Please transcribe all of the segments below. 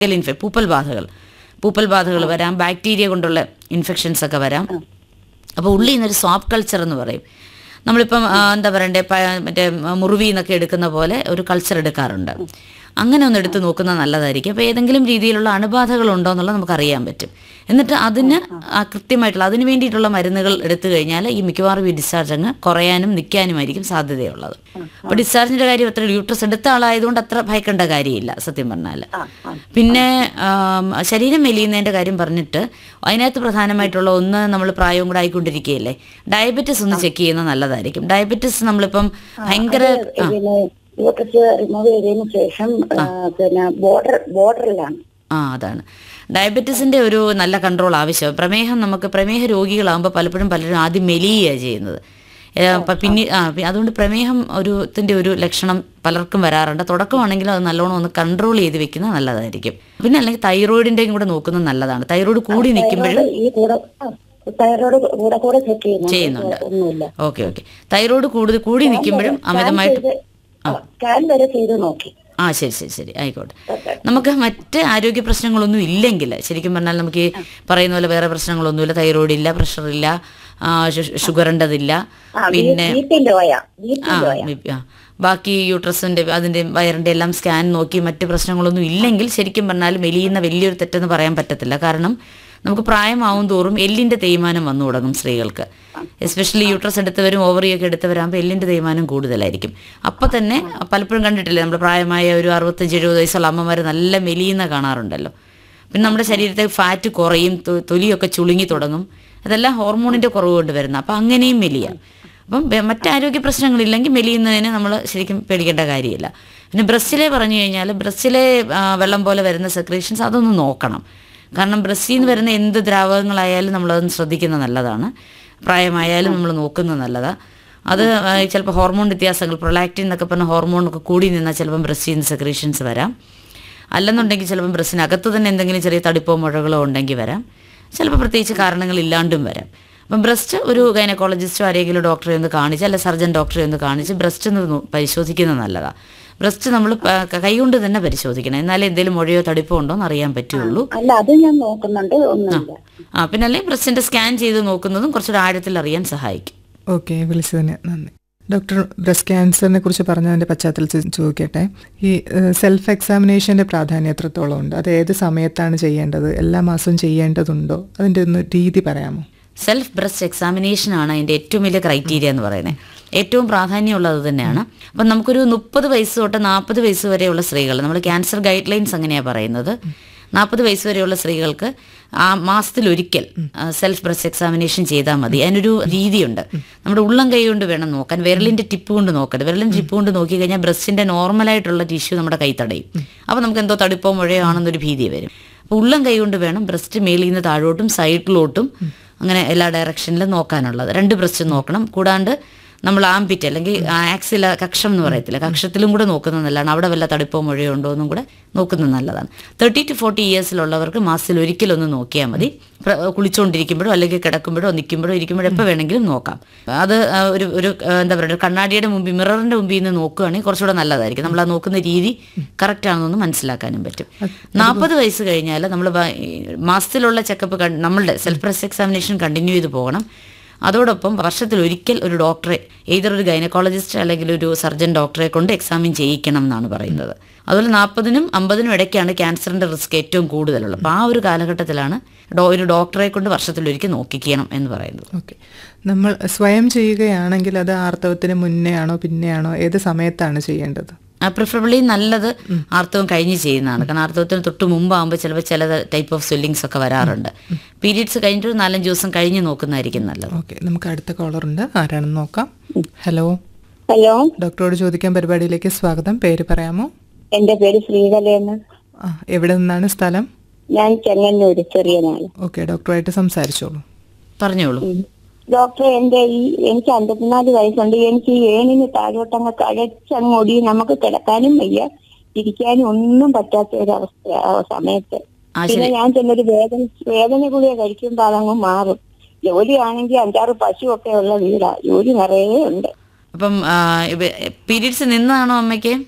ഇൻഫെ പൂപ്പൽ ബാധകൾ പൂപ്പൽ ബാധകൾ വരാം ബാക്ടീരിയ കൊണ്ടുള്ള ഇൻഫെക്ഷൻസ് ഒക്കെ വരാം അപ്പോൾ ഉള്ളിൽ നിന്നൊരു സ്വാപ്പ് കൾച്ചർ എന്ന് പറയും നമ്മളിപ്പം ആ, എന്താ പറയണ്ടേ പ- മറ്റേ മുറിവി എന്നൊക്കെ എടുക്കുന്ന പോലെ ഒരു കൾച്ചർ എടുക്കാറുണ്ട് അങ്ങനെ ഒന്ന് എടുത്ത് നോക്കുന്നത് നല്ലതായിരിക്കും അപ്പോൾ ഏതെങ്കിലും രീതിയിലുള്ള അണുബാധകൾ ഉണ്ടോ എന്നുള്ളത് നമുക്ക് അറിയാൻ പറ്റും എന്നിട്ട് അതിന് ആ കൃത്യമായിട്ടുള്ള അതിന് വേണ്ടിയിട്ടുള്ള മരുന്നുകൾ എടുത്തു കഴിഞ്ഞാൽ ഈ മിക്കവാറും ഈ ഡിസ്ചാർജ് അങ്ങ് കുറയാനും നിൽക്കാനുമായിരിക്കും സാധ്യതയുള്ളത് അപ്പോൾ ഡിസ്ചാർജിന്റെ കാര്യം അത്ര യൂട്രസ് എടുത്ത ആളായതുകൊണ്ട് അത്ര ഭയക്കേണ്ട കാര്യമില്ല സത്യം പറഞ്ഞാൽ പിന്നെ ആം, ശരീരം മെലിയുന്നതിന്റെ കാര്യം പറഞ്ഞിട്ട് അതിനകത്ത് പ്രധാനമായിട്ടുള്ള ഒന്ന് നമ്മൾ പ്രായവും കൂടെ ആയിക്കൊണ്ടിരിക്കുകയല്ലേ ഡയബറ്റിസ് ഒന്ന് ചെക്ക് ചെയ്യുന്നത് നല്ലതായിരിക്കും ഡയബറ്റിസ് നമ്മളിപ്പം ഭയങ്കര ആ, പിന്നെ യൂട്രസ് റിമൂവ് ചെയ്തതിന് ശേഷം ആ, പിന്നെ ബോർഡർ ബോർഡറിലാണ് ആ അതാണ് ഡയബറ്റീസിന്റെ ഒരു നല്ല കൺട്രോൾ ആവശ്യം പ്രമേഹം നമുക്ക് പ്രമേഹ രോഗികളാകുമ്പോൾ പലപ്പോഴും പലരും ആദ്യം മെലിയുകയാണ് ചെയ്യുന്നത് ഏ, അപ്പൊ പിന്നെ ആ പി- അതുകൊണ്ട് പ്രമേഹം ഒരു ത്തിന്റെ ഒരു ലക്ഷണം പലർക്കും വരാറുണ്ട് തുടക്കമാണെങ്കിലും അത് നല്ലോണം ഒന്ന് കൺട്രോൾ ചെയ്ത് വെക്കുന്നത് നല്ലതായിരിക്കും പിന്നെ അല്ലെങ്കിൽ തൈറോയിഡിന്റെയും കൂടെ നോക്കുന്നത് നല്ലതാണ് തൈറോയിഡ് കൂടി നിൽക്കുമ്പോഴും ഈ കൂടെ തൈറോയ്ഡ് കൂടെ കൂടെ ചെക്ക് ചെയ്യുന്നു ചെയ്യുന്നുണ്ട് ഒന്നുമില്ല ഓക്കെ ഓക്കെ തൈറോയിഡ് കൂടുതൽ കൂടി നിൽക്കുമ്പോഴും അമിതമായിട്ട് സ്കാൻ വരെ ചെയ്ത് നോക്കി ആ ശരി ശരി ശരി ആയിക്കോട്ടെ നമുക്ക് മറ്റ് ആരോഗ്യ പ്രശ്നങ്ങളൊന്നും ഇല്ലെങ്കിൽ ശരിക്കും പറഞ്ഞാൽ നമുക്ക് ഈ പറയുന്ന പോലെ വേറെ പ്രശ്നങ്ങളൊന്നുമില്ല തൈറോയിഡ് ഇല്ല പ്രഷർ ഇല്ല ഷുഗറിൻ്റെതില്ല ആ പിന്നെ ബി ലോയ ബി ആ ബി- ആ. ബാക്കി യൂട്രസിന്റെ അതിന്റെ വയറിന്റെ എല്ലാം സ്കാൻ നോക്കി മറ്റ് പ്രശ്നങ്ങളൊന്നും ഇല്ലെങ്കിൽ ശരിക്കും പറഞ്ഞാൽ മെലിയുന്ന വലിയൊരു തെറ്റെന്ന് പറയാൻ പറ്റത്തില്ല കാരണം നമുക്ക് പ്രായമാവും തോറും എല്ലിന്റെ തേയ്മാനം വന്നു തുടങ്ങും സ്ത്രീകൾക്ക് എസ്പെഷ്യലി യൂട്രസ് എടുത്തവരും ഓവറിയൊക്കെ എടുത്തവരാകുമ്പോൾ എല്ലിന്റെ തേയ്മാനം കൂടുതലായിരിക്കും അപ്പൊ തന്നെ പലപ്പോഴും കണ്ടിട്ടില്ലേ നമ്മൾ പ്രായമായ ഒരു അറുപത്തഞ്ച് എഴുപത് വയസ്സുള്ള അമ്മമാർ നല്ല മെലിയുന്ന കാണാറുണ്ടല്ലോ പിന്നെ നമ്മുടെ ശരീരത്തെ ഫാറ്റ് കുറയും തൊ- തൊലിയൊക്കെ ചുളുങ്ങി തുടങ്ങും അതെല്ലാം ഹോർമോണിന്റെ കുറവ് കൊണ്ട് വരുന്ന അപ്പം അങ്ങനെയും മെലിയാം അപ്പം വെ- മറ്റാരോഗ്യ പ്രശ്നങ്ങളില്ലെങ്കിൽ മെലിയുന്നതിന് നമ്മൾ ശരിക്കും പേടിക്കേണ്ട കാര്യമില്ല പിന്നെ ബ്രസ്റ്റിലെ പറഞ്ഞു കഴിഞ്ഞാൽ ബ്രസ്റ്റിലെ ആ, വെള്ളം പോലെ വരുന്ന സെക്രേഷൻസ് അതൊന്ന് നോക്കണം കാരണം ബ്രസ്റ്റിൽ നിന്ന് വരുന്ന എന്ത് ദ്രാവകങ്ങളായാലും നമ്മളതൊന്ന് ശ്രദ്ധിക്കുന്നത് നല്ലതാണ് പ്രായമായാലും നമ്മൾ നോക്കുന്നത് നല്ലതാണ് അത് ആ, ചിലപ്പോൾ ഹോർമോൺ വ്യത്യാസങ്ങൾ പ്രൊലാക്റ്റിൻ എന്നൊക്കെ പറഞ്ഞ ഹോർമോണൊക്കെ കൂടി നിന്നാൽ ചിലപ്പം ബ്രസ്റ്റിൽ നിന്ന് സെക്രേഷൻസ് വരാം അല്ലെന്നുണ്ടെങ്കിൽ ചിലപ്പം ബ്രസ്റ്റിനകത്ത് തന്നെ എന്തെങ്കിലും ചെറിയ തടിപ്പോ മുഴകളോ ഉണ്ടെങ്കിൽ വരാം ചിലപ്പോൾ പ്രത്യേകിച്ച് കാരണങ്ങളില്ലാണ്ടും വരാം അപ്പം ബ്രസ്റ്റ് ഒരു ഗൈനക്കോളജിസ്റ്റോ ആരെങ്കിലും ഡോക്ടറെ ഒന്ന് കാണിച്ച് അല്ല സർജൻ ഡോക്ടറെ ഒന്ന് കാണിച്ച് ബ്രസ്റ്റ് ഒന്ന് നോ- പരിശോധിക്കുന്നത് നല്ലതാണ് ബ്രസ്റ്റ് നമ്മൾ കൈകൊണ്ട് തന്നെ പരിശോധിക്കണം എന്നാലേ എന്തെങ്കിലും മുഴയോ തടിപ്പോ ഉണ്ടോ എന്ന് അറിയാൻ പറ്റുള്ളൂ അല്ല അത് ഞാൻ നോക്കുന്നുണ്ട് ഒന്നുമില്ല ആ പിന്നെ അല്ലെങ്കിൽ ബ്രസ്റ്റിന്റെ സ്കാൻ ചെയ്ത് നോക്കുന്നതും കുറച്ചുകൂടെ ആഴത്തിൽ അറിയാൻ സഹായിക്കും ഓക്കെ വിളിച്ചതിന് നന്ദി ഡോക്ടർ ബ്രസ്റ്റ് ക്യാൻസറിനെ കുറിച്ച് പറഞ്ഞതിൻ്റെ പശ്ചാത്തലത്തിൽ ചോദിക്കട്ടെ ഈ സെൽഫ് എക്സാമിനേഷൻ്റെ പ്രാധാന്യം എത്രത്തോളം ഉണ്ട് അത് ഏത് സമയത്താണ് ചെയ്യേണ്ടത് എല്ലാ മാസവും ചെയ്യേണ്ടതുണ്ടോ അതിൻ്റെ ഒന്ന് രീതി പറയാമോ സെൽഫ് ബ്രസ്റ്റ് എക്സാമിനേഷൻ ആണ് അതിൻ്റെ ഏറ്റവും വലിയ ക്രൈറ്റീരിയ എന്ന് പറയുന്നത് ഏറ്റവും പ്രാധാന്യമുള്ളത് അത് തന്നെയാണ് അപ്പം നമുക്കൊരു മുപ്പത് വയസ്സ് തൊട്ട് നാൽപ്പത് വയസ്സ് വരെയുള്ള സ്ത്രീകൾ നമ്മൾ ക്യാൻസർ ഗൈഡ് ലൈൻസ് അങ്ങനെയാണ് പറയുന്നത് നാൽപ്പത് വയസ്സ് വരെയുള്ള സ്ത്രീകൾക്ക് ആ മാസത്തിലൊരിക്കൽ സെൽഫ് ബ്രസ്റ്റ് എക്സാമിനേഷൻ ചെയ്താൽ മതി അതിനൊരു രീതിയുണ്ട് നമ്മുടെ ഉള്ളം കൈ കൊണ്ട് വേണം നോക്കാൻ വിരലിന്റെ ടിപ്പ് കൊണ്ട് നോക്കരുത് വിരലിന്റെ ടിപ്പ് കൊണ്ട് നോക്കി കഴിഞ്ഞാൽ ബ്രസ്റ്റിന്റെ നോർമലായിട്ടുള്ള ടിഷ്യൂ നമ്മുടെ കൈ തടയും അപ്പോൾ നമുക്ക് എന്തോ തടുപ്പോ മുഴയോ ആണെന്നൊരു ഭീതി വരും അപ്പോൾ ഉള്ളം കൈ കൊണ്ട് വേണം ബ്രസ്റ്റ് മേളിൽ നിന്ന് താഴോട്ടും സൈഡിലോട്ടും അങ്ങനെ എല്ലാ ഡയറക്ഷനിലും നോക്കാനുള്ളത് രണ്ട് ബ്രസ്റ്റ് നോക്കണം കൂടാണ്ട് നമ്മൾ ആംപിറ്റ് അല്ലെങ്കിൽ ആക്സില കക്ഷം എന്ന് പറയത്തില്ല കക്ഷത്തിലും കൂടെ നോക്കുന്നത് നല്ലതാണ് അവിടെ വല്ല തടുപ്പോ മുഴയോ ഉണ്ടോ എന്നും കൂടെ നോക്കുന്നത് നല്ലതാണ് തേർട്ടി ടു ഫോർട്ടി ഇയേഴ്സിലുള്ളവർക്ക് മാസത്തിൽ ഒരിക്കലൊന്ന് നോക്കിയാൽ മതി പ്ര- കുളിച്ചുകൊണ്ടിരിക്കുമ്പോഴോ അല്ലെങ്കിൽ കിടക്കുമ്പോഴോ നിൽക്കുമ്പോഴോ ഇരിക്കുമ്പോഴോ എപ്പോൾ വേണമെങ്കിലും നോക്കാം അത് ആ, ഒരു ഒരു ആ, എന്താ പറയുക ഒരു കണ്ണാടിയുടെ മുമ്പിൽ മിററിന്റെ മുമ്പിൽ നിന്ന് നോക്കുകയാണെങ്കിൽ കുറച്ചുകൂടെ നല്ലതായിരിക്കും നമ്മൾ ആ നോക്കുന്ന രീതി കറക്റ്റ് ആണെന്നൊന്ന് മനസ്സിലാക്കാനും പറ്റും നാൽപ്പത് വയസ്സ് കഴിഞ്ഞാൽ നമ്മൾ മാസത്തിലുള്ള ചെക്കപ്പ് നമ്മളുടെ സെൽഫ് ബ്രസ്റ്റ് എക്സാമിനേഷൻ കണ്ടിന്യൂ ചെയ്ത് പോകണം അതോടൊപ്പം വർഷത്തിൽ ഒരിക്കൽ ഒരു ഡോക്ടറെ ഏതൊരു ഒരു ഗൈനക്കോളജിസ്റ്റ് അല്ലെങ്കിൽ ഒരു സർജൻ ഡോക്ടറെ കൊണ്ട് എക്സാമിൻ ചെയ്യിക്കണം എന്നാണ് പറയുന്നത് അതുപോലെ നാൽപ്പതിനും അമ്പതിനും ഇടയ്ക്കാണ് ക്യാൻസറിന്റെ റിസ്ക് ഏറ്റവും കൂടുതലുള്ളത് അപ്പോൾ ആ ഒരു കാലഘട്ടത്തിലാണ് ഡോ- ഒരു ഡോക്ടറെ കൊണ്ട് വർഷത്തിലൊരിക്കൽ നോക്കിക്കണം എന്ന് പറയുന്നത് ഓക്കെ നമ്മൾ സ്വയം ചെയ്യുകയാണെങ്കിൽ അത് ആർത്തവത്തിന് മുന്നേ ആണോ പിന്നെ ആണോ ഏത് സമയത്താണ് ചെയ്യേണ്ടത് പ്രിഫറബിളി നല്ലത് ആർത്തവം കഴിഞ്ഞ് ചെയ്യുന്നതാണ് കാരണം ആർത്തവത്തിന് തൊട്ട് മുമ്പാകുമ്പോൾ ചിലപ്പോൾ ചില ടൈപ്പ് ഓഫ് സ്വെല്ലിങ്സ് ഒക്കെ വരാറുണ്ട് പീരീഡ്സ് കഴിഞ്ഞിട്ട് ഒരു നാലഞ്ച് ദിവസം കഴിഞ്ഞ് നോക്കുന്നതായിരിക്കും നല്ലത് ഓക്കെ നമുക്ക് അടുത്ത കോളർ ഉണ്ട് ആരാണെന്ന് നോക്കാം ഹലോ ഹലോ ഡോക്ടറോട് ചോദിക്കാൻ പരിപാടിയിലേക്ക് സ്വാഗതം പേര് പറയാമോ എന്റെ പേര് ശ്രീകലയെന്ന് ആ എവിടെ നിന്നാണ് സ്ഥലം ഞാൻ ചെങ്ങന്നൂര് ചെറിയനാള് ഓക്കെ ഡോക്ടറുമായിട്ട് സംസാരിച്ചോളൂ പറഞ്ഞോളൂ ഡോക്ടർ എന്റെ ഈ എനിക്ക് അമ്പത്തിനാല് വയസ്സുണ്ട് എനിക്ക് ഈ ഏണിന് താഴോട്ടങ്ങ് കഴച്ചങ്ങ് ഒടി നമുക്ക് കിടക്കാനും വയ്യ ഇരിക്കാനും ഒന്നും പറ്റാത്ത ഒരു അവസ്ഥ ആ സമയത്ത് ആ പിന്നെ ശരി ഞാൻ ചെന്നൊരു വേദന വേദന ഗുളിക കഴിക്കുമ്പോൾ അതങ്ങ് മാറും ജോലിയാണെങ്കിൽ അഞ്ചാറ് പശുവൊക്കെ ഉള്ള വീടാ ജോലി നിറയെ ഉണ്ട് അപ്പം പീരീഡ്സ് നിന്നാണോ അമ്മയ്ക്ക്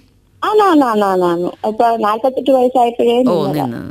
ആണാണാണാണാണ് ഇപ്പൊ നാല്പത്തെട്ട് വയസ്സായപ്പോഴേ ഓ നിന്നതാ. നിന്ന്